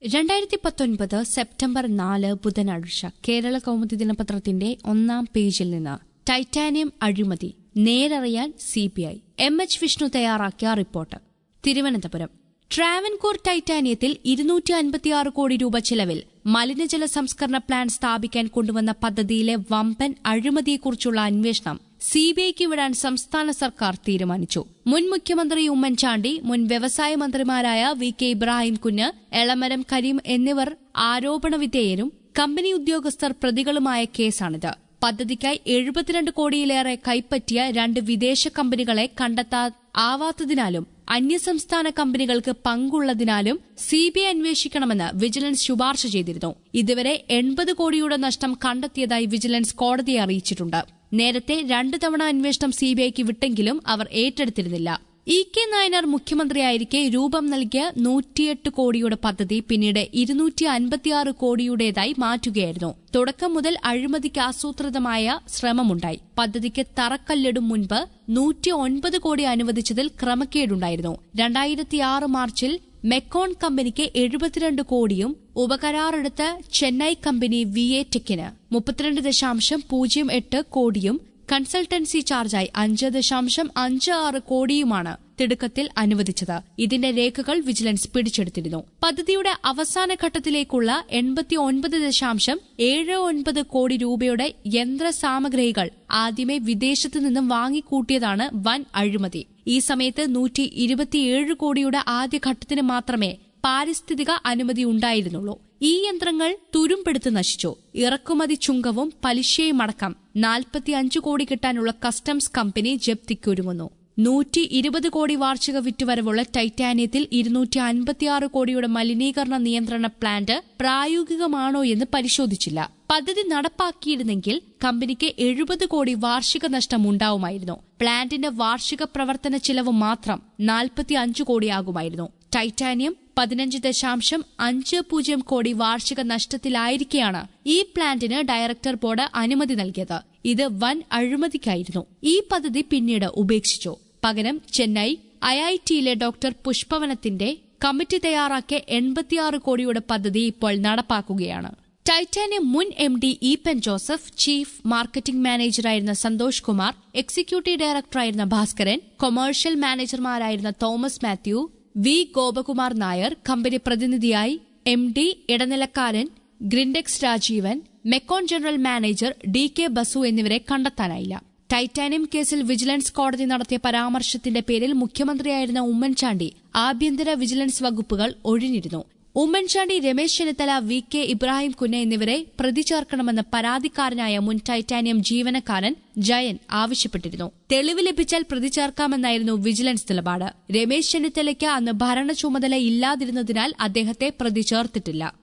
രണ്ടായിരത്തി പത്തൊൻപത് സെപ്റ്റംബർ നാല് ബുധനാഴ്ച കേരള കൗമുദി ദിനപത്രത്തിന്റെ ഒന്നാം പേജിൽ നിന്ന് ടൈറ്റാനിയം അഴിമതി നേരറിയാൻ സിബിഐ എം എച്ച് വിഷ്ണു തയ്യാറാക്കിയ റിപ്പോർട്ട് തിരുവനന്തപുരം ട്രാവൻകൂർ ടൈറ്റാനിയത്തിൽ ഇരുന്നൂറ്റി അൻപത്തിയാറ് കോടി രൂപ ചെലവിൽ മലിനജല സംസ്കരണ പ്ലാന്റ് സ്ഥാപിക്കാൻ കൊണ്ടുവന്ന പദ്ധതിയിലെ വമ്പൻ അഴിമതിയെക്കുറിച്ചുള്ള അന്വേഷണം സിബിഐക്ക് വിടാൻ സംസ്ഥാന സർക്കാർ തീരുമാനിച്ചു മുൻ മുഖ്യമന്ത്രി ഉമ്മൻചാണ്ടി മുൻ വ്യവസായ മന്ത്രിമാരായ വി കെ ഇബ്രാഹിം കുഞ്ഞ് എളമരം കരീം എന്നിവർ ആരോപണവിധേയരും കമ്പനി ഉദ്യോഗസ്ഥർ പ്രതികളുമായ കേസാണിത് പദ്ധതിക്കായി എഴുപത്തിരണ്ട് കോടിയിലേറെ കൈപ്പറ്റിയ രണ്ട് വിദേശ കമ്പനികളെ കണ്ടെത്താൻ ആവാത്തതിനാലും അന്യസംസ്ഥാന കമ്പനികൾക്ക് പങ്കുള്ളതിനാലും സിബിഐ അന്വേഷിക്കണമെന്ന് വിജിലൻസ് ശുപാർശ ചെയ്തിരുന്നു ഇതുവരെ എൺപത് കോടിയുടെ നഷ്ടം കണ്ടെത്തിയതായി വിജിലൻസ് കോടതിയെ അറിയിച്ചിട്ടുണ്ട് നേരത്തെ രണ്ടു തവണ അന്വേഷണം സിബിഐക്ക് വിട്ടെങ്കിലും അവർ ഏറ്റെടുത്തിരുന്നില്ല ഇ കെ നായനാർ മുഖ്യമന്ത്രിയായിരിക്കെ രൂപം നൽകിയ നൂറ്റിയെട്ട് കോടിയുടെ പദ്ധതി പിന്നീട് ഇരുന്നൂറ്റി അൻപത്തിയാറ് കോടിയുടേതായി മാറ്റുകയായിരുന്നു തുടക്കം മുതൽ അഴിമതിക്ക് ആസൂത്രിതമായ ശ്രമമുണ്ടായി പദ്ധതിക്ക് തറക്കല്ലിടും മുൻപ് നൂറ്റി ഒൻപത് കോടി അനുവദിച്ചതിൽ ക്രമക്കേടുണ്ടായിരുന്നു രണ്ടായിരത്തിയാറ് മാർച്ചിൽ മെക്കോൺ കമ്പനിക്ക് എഴുപത്തിരണ്ട് കോടിയും ഉപകരാറെടുത്ത ചെന്നൈ കമ്പനി വി എ ടെക്കിന് മുപ്പത്തിരണ്ട് ദശാംശം പൂജ്യം എട്ട് കോടിയും കൺസൾട്ടൻസി ചാർജായി അഞ്ച് ദശാംശം അഞ്ച് ആറ് കോടിയുമാണ് തിടുക്കത്തിൽ അനുവദിച്ചത് ഇതിന്റെ രേഖകൾ വിജിലൻസ് പിടിച്ചെടുത്തിരുന്നു പദ്ധതിയുടെ അവസാന ഘട്ടത്തിലേക്കുള്ള എൺപത്തി ഒൻപത് ദശാംശം ഏഴ് ഒൻപത് കോടി രൂപയുടെ യന്ത്ര സാമഗ്രികൾ ആദ്യമേ വിദേശത്തു നിന്നും വാങ്ങിക്കൂട്ടിയതാണ് വൻ അഴിമതി ഈ സമയത്ത് നൂറ്റി ഇരുപത്തിയേഴ് കോടിയുടെ ആദ്യഘട്ടത്തിന് മാത്രമേ പാരിസ്ഥിതിക അനുമതി ഉണ്ടായിരുന്നുള്ളൂ ഈ യന്ത്രങ്ങൾ തുരുമ്പെടുത്ത് നശിച്ചു ഇറക്കുമതി ചുങ്കവും പലിശയും അടക്കം നാൽപ്പത്തിയഞ്ച് കോടി കിട്ടാനുള്ള കസ്റ്റംസ് കമ്പനി ജപ്തിക്കൊരുങ്ങുന്നു നൂറ്റി ഇരുപത് കോടി വാർഷിക വിറ്റുവരവുള്ള ടൈറ്റാനിയത്തിൽ ഇരുന്നൂറ്റി അൻപത്തിയാറ് കോടിയുടെ മലിനീകരണ നിയന്ത്രണ പ്ലാന്റ് പ്രായോഗികമാണോ എന്ന് പരിശോധിച്ചില്ല പദ്ധതി നടപ്പാക്കിയിരുന്നെങ്കിൽ കമ്പനിക്ക് എഴുപത് കോടി വാർഷിക നഷ്ടം ഉണ്ടാവുമായിരുന്നു പ്ലാന്റിന്റെ വാർഷിക പ്രവർത്തന ചിലവ് മാത്രം നാൽപ്പത്തിയഞ്ച് കോടിയാകുമായിരുന്നു ടൈറ്റാനിയം പതിനഞ്ച് ദശാംശം അഞ്ച് പൂജ്യം കോടി വാർഷിക നഷ്ടത്തിലായിരിക്കെയാണ് ഈ പ്ലാന്റിന് ഡയറക്ടർ ബോർഡ് അനുമതി നൽകിയത് ഇത് വൻ അഴിമതിക്കായിരുന്നു ഈ പദ്ധതി പിന്നീട് ഉപേക്ഷിച്ചു പകരം ചെന്നൈ ഐ ഐ ടിയിലെ ഡോക്ടർ പുഷ്പവനത്തിന്റെ കമ്മിറ്റി തയ്യാറാക്കിയ എൺപത്തിയാറ് കോടിയുടെ പദ്ധതി ഇപ്പോൾ നടപ്പാക്കുകയാണ് ടൈറ്റാനിയം മുൻ M D Eapen Joseph chief marketing മാനേജറായിരുന്ന സന്തോഷ് കുമാർ എക്സിക്യൂട്ടീവ് ഡയറക്ടറായിരുന്ന ഭാസ്കരൻ കൊമേഴ്ഷ്യൽ മാനേജർമാരായിരുന്ന Thomas Mathew V Gopakumar Nair company പ്രതിനിധിയായി എം ഡി ഇടനിലക്കാരൻ Grindeks Rajeevan Mecon general manager D K Basu എന്നിവരെ കണ്ടെത്താനായില്ല ടൈറ്റാനിയം കേസിൽ വിജിലൻസ് കോടതി നടത്തിയ പരാമർശത്തിന്റെ പേരിൽ മുഖ്യമന്ത്രിയായിരുന്ന ഉമ്മൻചാണ്ടി ആഭ്യന്തര വിജിലൻസ് വകുപ്പുകൾ ഒഴിഞ്ഞിരുന്നു ഉമ്മൻചാണ്ടി രമേശ് ചെന്നിത്തല വി കെ ഇബ്രാഹിം കുഞ്ഞ എന്നിവരെ പ്രതി ചേർക്കണമെന്ന് പരാതിക്കാരനായ മുൻ ടൈറ്റാനിയം ജീവനക്കാരൻ ജയൻ ആവശ്യപ്പെട്ടിരുന്നു തെളിവ് ലഭിച്ചാൽ പ്രതി ചേർക്കാമെന്നായിരുന്നു വിജിലൻസ് നിലപാട് രമേശ് ചെന്നിത്തലയ്ക്ക് അന്ന് ഭരണ ചുമതല ഇല്ലാതിരുന്നതിനാൽ അദ്ദേഹത്തെ പ്രതി ചേർത്തിട്ടില്ല